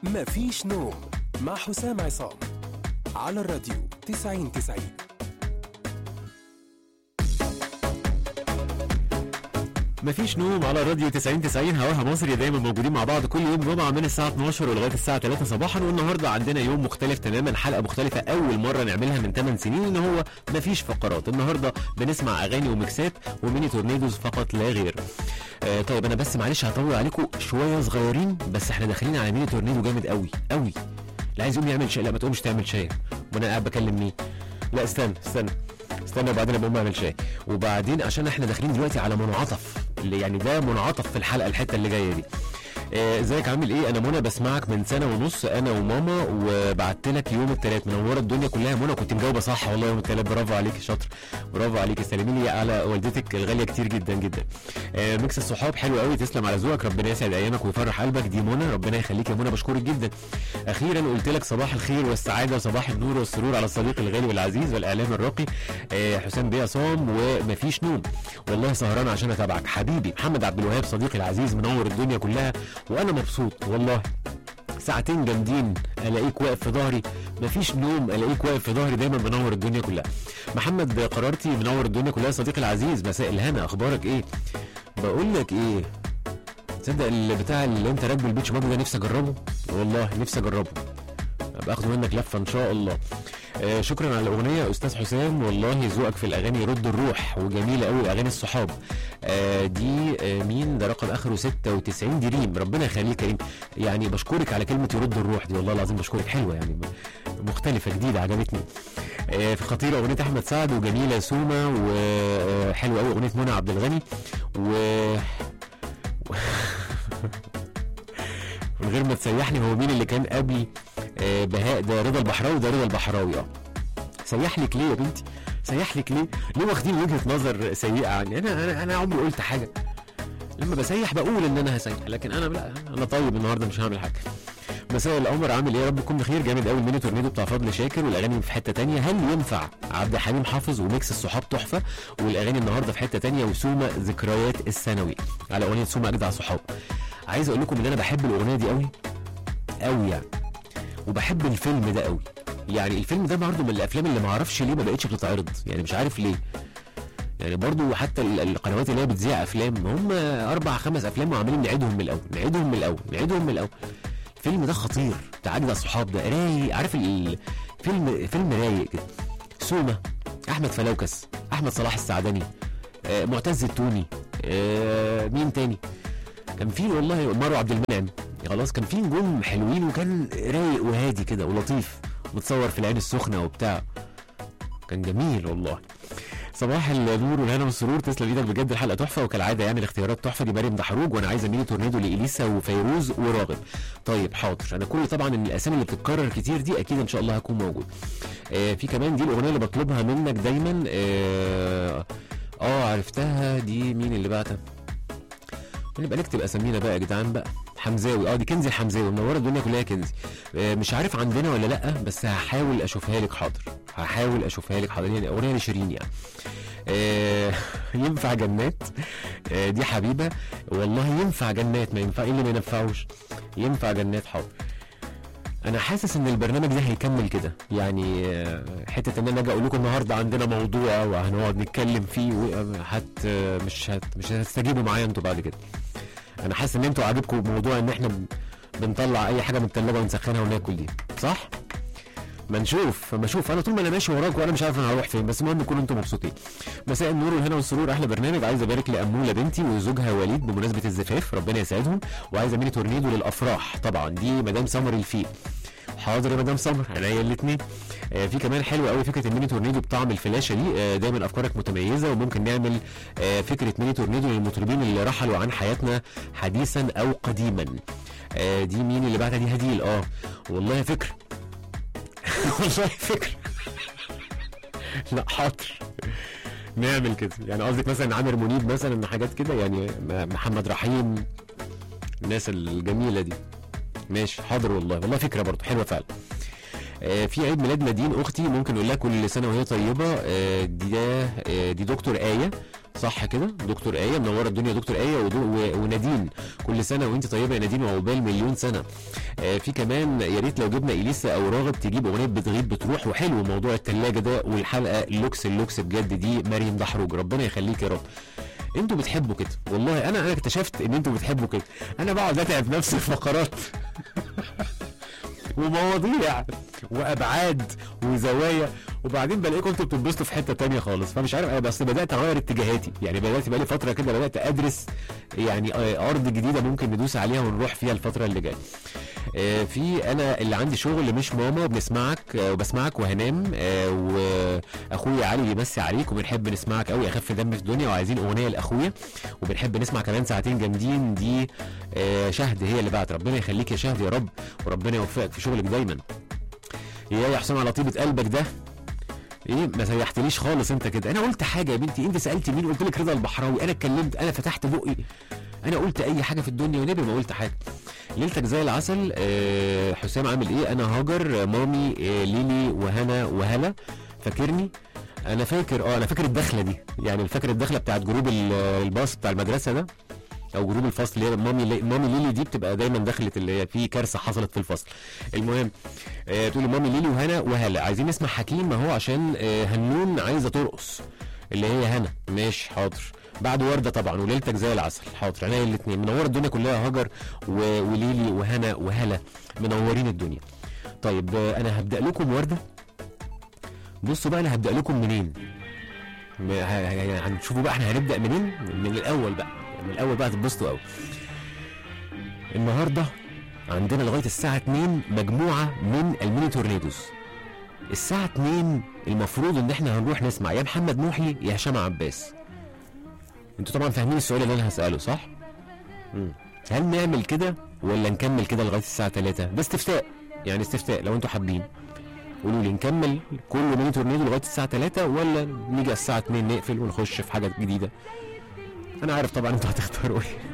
مفيش نوم مع حسام عصام على الراديو 90 90 مفيش نوم على راديو 90 90 هواها مصري دايما موجودين مع بعض كل يوم جمعه من الساعه 12 ولغايه الساعه 3 صباحا والنهارده عندنا يوم مختلف تماما حلقه مختلفه اول مره نعملها من 8 سنين ان هو مفيش فقرات النهارده بنسمع اغاني وميكسات وميني تورنيدوز فقط لا غير آه طيب انا بس معلش هطول عليكم شويه صغيرين بس احنا داخلين على ميني تورنيدو جامد قوي قوي اللي عايز يقوم يعمل شاي لا ما تقومش تعمل شاي وانا قاعد بكلم مين لا استنى استنى استنى وبعدين ابقى اعمل شاي وبعدين عشان احنا داخلين دلوقتي على منعطف اللي يعني ده منعطف في الحلقه الحته اللي جايه دي آه، ازيك عامل ايه انا منى بسمعك من سنه ونص انا وماما وبعت لك يوم الثلاث منوره الدنيا كلها منى كنت مجاوبه صح والله يوم الثلاث برافو عليك شاطر برافو عليك سلمي لي على والدتك الغاليه كتير جدا جدا آه، ميكس الصحاب حلو قوي تسلم على ذوقك ربنا يسعد ايامك ويفرح قلبك دي منى ربنا يخليك يا منى بشكرك جدا اخيرا قلت لك صباح الخير والسعاده وصباح النور والسرور على الصديق الغالي والعزيز والاعلام الراقي آه، حسام بيه عصام ومفيش نوم والله سهران عشان اتابعك حبيبي محمد عبد الوهاب صديقي العزيز منور الدنيا كلها وانا مبسوط والله ساعتين جامدين الاقيك واقف في ظهري مفيش نوم الاقيك واقف في ظهري دايما منور الدنيا كلها محمد قرارتي منور الدنيا كلها صديقي العزيز مساء الهنا اخبارك ايه بقول لك ايه تصدق البتاع اللي انت راكبه البيتش باجي ده نفسي اجربه والله نفسي اجربه ابقى اخده منك لفه ان شاء الله آه شكرا على الاغنيه استاذ حسام والله ذوقك في الاغاني يرد الروح وجميله قوي اغاني الصحاب آه دي آه مين ده رقم اخره 96 دي ريم ربنا يخليك كريم يعني بشكرك على كلمه يرد الروح دي والله العظيم بشكرك حلوه يعني مختلفه جديده عجبتني آه في خطيره اغنيه احمد سعد وجميله سوما وحلوه قوي اغنيه منى عبد الغني و من غير ما تسيحني هو مين اللي كان قبل آه بهاء ده رضا البحراوي ده رضا البحراوي اه سيح لك ليه يا بنتي سيح لك ليه ليه واخدين وجهه نظر سيئه عني انا انا انا عمري قلت حاجه لما بسيح بقول ان انا هسيح لكن انا لا انا طيب النهارده مش هعمل حاجه مساء القمر عامل ايه يا رب تكون بخير جامد قوي الميني تورنيدو بتاع فضل شاكر والاغاني في حته تانية هل ينفع عبد الحليم حافظ وميكس الصحاب تحفه والاغاني النهارده في حته تانية وسوما ذكريات الثانوي على اغنيه سوما اجدع صحاب عايز اقول لكم ان انا بحب الاغنيه دي قوي قوي يعني وبحب الفيلم ده قوي يعني الفيلم ده برضه من الافلام اللي ما اعرفش ليه ما بقتش بتتعرض يعني مش عارف ليه يعني برضه حتى ال- القنوات اللي هي بتذيع افلام هم اربع خمس افلام وعمالين نعيدهم من الاول نعيدهم من الاول نعيدهم من الاول الفيلم ده خطير بتاع اجدع صحاب ده رايق عارف ال- الفيلم فيلم رايق كده سوما احمد فلوكس احمد صلاح السعدني آه معتز التوني آه مين تاني كان في والله مروه عبد المنعم خلاص كان في نجوم حلوين وكان رايق وهادي كده ولطيف متصور في العين السخنه وبتاع كان جميل والله صباح النور والهنا والسرور تسلم ايدك بجد الحلقه تحفه وكالعاده يعني الاختيارات تحفه دي مريم دحروج وانا عايزه ميني تورنيدو لاليسا وفيروز وراغب طيب حاضر انا كل طبعا إن الاسامي اللي بتتكرر كتير دي اكيد ان شاء الله هكون موجود آه في كمان دي الاغنيه اللي بطلبها منك دايما اه, آه عرفتها دي مين اللي بعتها نبقى نكتب اسامينا بقى يا جدعان بقى حمزاوي اه دي كنزي الحمزاوي منوره الدنيا كلها كنزي آه مش عارف عندنا ولا لا بس هحاول اشوفها لك حاضر هحاول اشوفها لك حاضر يعني اغنيه لشيرين يعني آه ينفع جنات آه دي حبيبه والله ينفع جنات ما ينفع ايه اللي ما ينفعوش ينفع جنات حاضر انا حاسس ان البرنامج ده هيكمل كده يعني آه، حته ان انا اجي اقول لكم النهارده عندنا موضوع وهنقعد نتكلم فيه و- هت مش هت مش هتستجيبوا معايا انتوا بعد كده انا حاسس ان انتوا عاجبكم موضوع ان احنا بن- بنطلع اي حاجه من الثلاجه ونسخنها وناكل دي صح ما نشوف ما اشوف انا طول ما انا ماشي وراك وانا مش عارف انا هروح فين بس المهم تكونوا انتم مبسوطين مساء النور والهنا والسرور احلى برنامج عايز ابارك لاموله بنتي وزوجها وليد بمناسبه الزفاف ربنا يسعدهم وعايزه ميني تورنيدو للافراح طبعا دي مدام سمر الفيل حاضر يا مدام سمر عينيا الاثنين آه في كمان حلوه قوي فكره الميني تورنيدو بطعم الفلاشه دي آه دايما افكارك متميزه وممكن نعمل آه فكره ميني تورنيدو للمطربين اللي رحلوا عن حياتنا حديثا او قديما آه دي مين اللي بعتها دي هديل اه والله فكره والله فكره لا حاضر نعمل كده يعني قصدك مثلا عامر منيب مثلا حاجات كده يعني م- محمد رحيم الناس الجميله دي ماشي حاضر والله والله فكره برضه حلوه فعلا آه، في عيد ميلاد نادين اختي ممكن نقول لها كل سنه وهي طيبه آه، دي ده آه، دي دكتور ايه صح كده دكتور ايه منوره الدنيا دكتور ايه ودو و- ونادين كل سنه وانت طيبه يا نادين وعقبال مليون سنه آه في كمان يا ريت لو جبنا اليسا او راغب تجيب اغنيه بتغيب بتروح وحلو موضوع التلاجة ده والحلقه اللوكس اللوكس بجد دي مريم دحروج ربنا يخليك يا رب انتوا بتحبوا كده والله انا انا اكتشفت ان انتوا بتحبوا كده انا بقعد اتعب نفسي في فقرات ومواضيع وابعاد وزوايا وبعدين بلاقيكم انتوا بتنبسطوا في حته تانية خالص فمش عارف انا بس بدات اغير اتجاهاتي يعني بدات بقالي فتره كده بدات ادرس يعني آه، ارض جديده ممكن ندوس عليها ونروح فيها الفتره اللي جايه آه، في انا اللي عندي شغل مش ماما وبنسمعك آه، وبسمعك وهنام آه، واخويا علي بيمسي عليك وبنحب نسمعك قوي اخف دم في الدنيا وعايزين اغنيه لاخويا وبنحب نسمع كمان ساعتين جامدين دي آه، شهد هي اللي بعت ربنا يخليك يا شهد يا رب وربنا يوفقك في شغلك دايما يا يا حسام على طيبه قلبك ده ايه ما سيحتليش خالص انت كده انا قلت حاجه يا بنتي انت سالتي مين قلت لك رضا البحراوي انا اتكلمت انا فتحت بقي انا قلت اي حاجه في الدنيا ونبي ما قلت حاجه ليلتك زي العسل آه حسام عامل ايه انا هاجر آه، مامي آه ليلي وهنا وهلا فاكرني انا فاكر اه انا فاكر الدخله دي يعني فاكر الدخله بتاعت جروب ال- الباص بتاع المدرسه ده او جروب الفصل اللي هي مامي لي مامي ليلي دي بتبقى دايما دخلت اللي هي في كارثه حصلت في الفصل المهم آه تقولي مامي ليلي وهنا وهلا عايزين نسمع حكيم اهو عشان آه هنون عايزه ترقص اللي هي هنا ماشي حاضر بعد ورده طبعا وليلتك زي العسل حاضر عينيا الاثنين منوره الدنيا كلها هاجر و- وليلي وهنا وهلا منورين الدنيا طيب آه انا هبدا لكم ورده بصوا بقى انا هبدا لكم منين م- ه- ه- هنشوفوا بقى احنا هنبدا منين من الاول بقى من الاول بقى هتتبسطوا قوي النهارده عندنا لغايه الساعه 2 مجموعه من الميني تورنيدوز الساعه 2 المفروض ان احنا هنروح نسمع يا محمد محي يا هشام عباس انتوا طبعا فاهمين السؤال اللي انا هساله صح مم. هل نعمل كده ولا نكمل كده لغايه الساعه 3 ده استفتاء يعني استفتاء لو انتوا حابين قولوا لي نكمل كل ميني تورنيدو لغايه الساعه 3 ولا نيجي على الساعه 2 نقفل ونخش في حاجه جديده انا عارف طبعا انتوا هتختاروا ايه